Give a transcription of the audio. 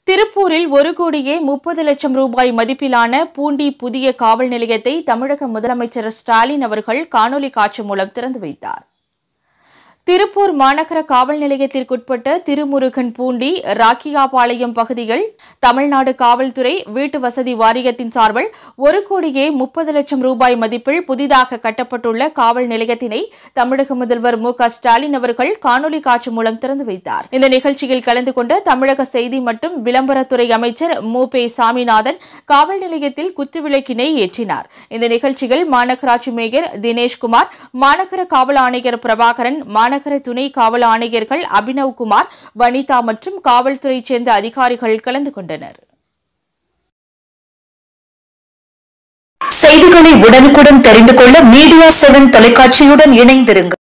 திருப்பூரில் ஒரு கோடியே முப்பது லட்சம் ரூபாய் மதிப்பிலான பூண்டி புதிய காவல் நிலையத்தை தமிழக முதலமைச்சர் ஸ்டாலின் அவர்கள் காணொலி காட்சி மூலம் திறந்து வைத்தார் திருப்பூர் மாநகர காவல் நிலையத்திற்குட்பட்ட திருமுருகன் பூண்டி ராக்கியாபாளையம் பகுதிகள் தமிழ்நாடு காவல்துறை வீட்டு வசதி வாரியத்தின் சார்பில் ஒரு கோடியே முப்பது லட்சம் ரூபாய் மதிப்பில் புதிதாக கட்டப்பட்டுள்ள காவல் நிலையத்தினை தமிழக முதல்வர் மு க ஸ்டாலின் அவர்கள் காணொலி காட்சி மூலம் திறந்து வைத்தார் இந்த நிகழ்ச்சியில் கலந்து கொண்ட தமிழக செய்தி மற்றும் விளம்பரத்துறை அமைச்சர் மு பே சாமிநாதன் காவல் நிலையத்தில் குத்துவிளக்கினை ஏற்றினார் இந்த நிகழ்ச்சியில் மாநகராட்சி மேயர் தினேஷ்குமார் மாநகர காவல் ஆணையர் பிரபாகரன் மாநகர துணை காவல் ஆணையர்கள் அபினவ் குமார் வனிதா மற்றும் காவல்துறையைச் சேர்ந்த அதிகாரிகள் கலந்து கொண்டனர் செய்திகளை உடனுக்குடன் தெரிந்து கொள்ள மீடியா செவன் தொலைக்காட்சியுடன் இணைந்திருங்கள்